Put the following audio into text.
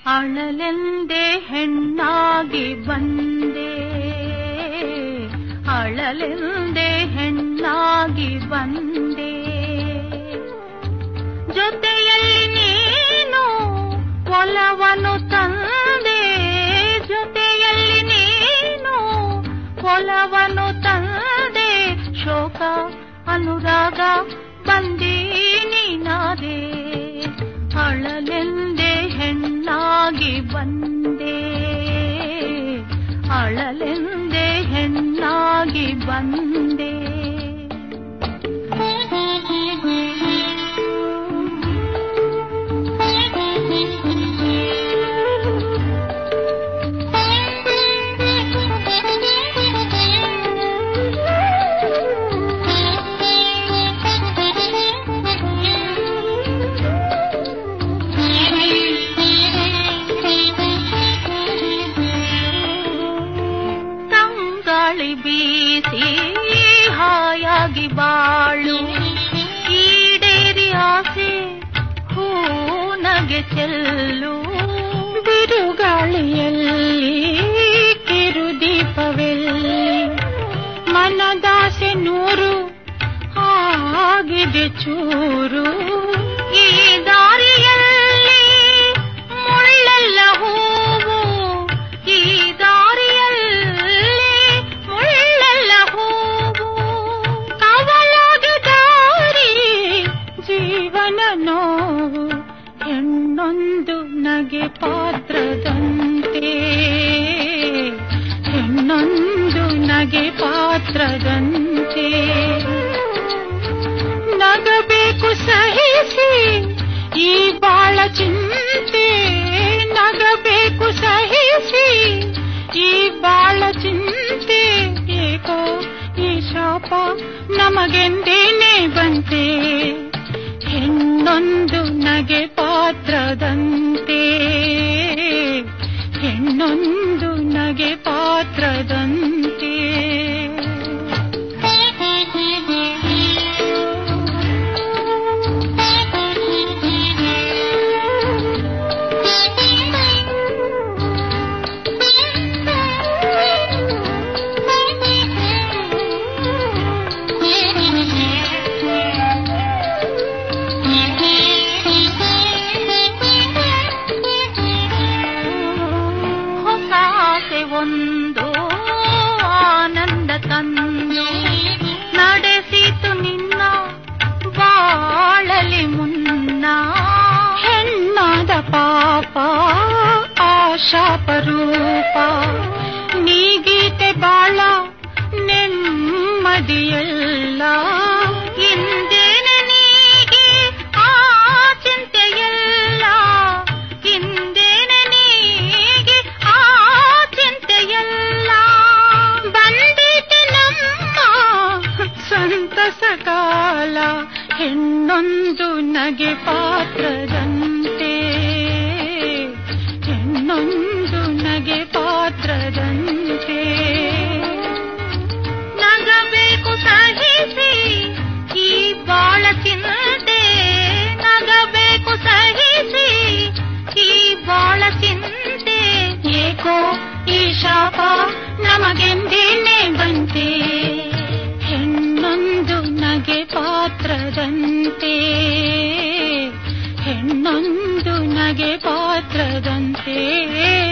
ಅಳಲೆಂದೇ ಹೆಣ್ಣಾಗಿ ಬಂದೆ ಅಳಲೆಂದೇ ಹೆಣ್ಣಾಗಿ ಬಂದೆ ಜೊತೆಯಲ್ಲಿ ನೀನು ಒಲವನು ತಂದೆ ಜೊತೆಯಲ್ಲಿ ನೀನು ಒಲವನು ತಂದೆ ಶೋಕ ಅನುರಾಗ ಬಂದಿ ನೀನಾದೆ ಅಳಲೆಂದೇ ಹೆಣ್ಣಾಗಿ ಬಂದೆ ಅಳಲೆಂದೇ ಹೆಣ್ಣಾಗಿ ಬಂದೆ ತಂಗಾಳಿ ಬೀಸಿ ಹಾಯಾಗಿ ಬಾಳು ಈಡೇರಿ ಆಸೆ ಹೂನಗೆ ಚೆಲ್ಲು ಬಿರುಗಾಳಿಯಲ್ಲಿ ಕಿರುದೀಪವೆಲ್ಲಿ ಮನದಾಸೆ ನೂರು ಆಗಿದೆ ಚೂರು ಈ ದಾರಿಯಲ್ಲಿ ಮುಳ್ಳೆಲ್ಲ ಹೂವು ಈ ದಾರಿಯಲ್ಲಿ ಮುಳ್ಳೆಲ್ಲ ಹೂವು ಕವಲಾಗ ದಾರಿ ಜೀವನ ನೋವು ಹೆಣ್ಣೊಂದು ನಗೆ ಪಾತ್ರದಂತೆ ಹೆಣ್ಣೊಂದು ನಗೆ ಪಾತ್ರದಂತೆ ನಗಬೇಕು ಸಹಿಸಿ ಈ ಬಾಳ ಚಿಂತೆ ನಗಬೇಕು ಸಹಿಸಿ ಈ ಬಾಳ ಚಿಂತೆ ಏಕೋ ಈ ಶಾಪ ನಮಗೆಂದೇನೆ ಬಂತೆ ಹೆಣ್ಣೊಂದು ನಗೆ ಪಾತ್ರದಂತೆ ಹೆಣ್ಣೊಂದು ನಗೆ ಪಾತ್ರದಂತೆ ಹೊಸ ಆಸೆ ಒಂದು ಆನಂದ ತಂದು ನಡೆಸಿತು ನಿನ್ನ ಬಾಳಲಿ ಮುನ್ನ ಹೆಣ್ಣಾದ ಪಾಪ ಆಶಾಪರೂಪ ನೀಗೀತೆ ಬಾಳ ನೆಮ್ಮದಿಯಲ್ಲ ಇಂದೇನೆ ನೀಗೆ ಆ ಚಿಂತೆಯಲ್ಲ ಇಂದೇನೆ ನೀಗೆ ಆ ಚಿಂತೆಯಲ್ಲ ಬಂದಿತೆ ನಮ್ಮ ಸಂತಸ ಕಾಲ ಹೆಣ್ಣೊಂದು ನಗೆ ಪಾತ್ರದಂತೆ ಹೆಣ್ಣೊಂದು ನಗೆ ಪಾತ್ರದಂತೆ ನಗಬೇಕು ಸಹಿಸಿ ಈ ಬಾಳ ಚಿಂತೆ ನಗಬೇಕು ಸಹಿಸಿ ಈ ಬಾಳ ಚಿಂತೆ ಏಕೋ ಈ ಶಾಪ ನಮಗೆಂದೇನೆ ಬಂತೆ ಹೆಣ್ಣೊಂದು ನಗೆ ಪಾತ್ರದಂತೆ ಹೆಣ್ಣೊಂದು ನಗೆ ಪಾತ್ರದಂತೆ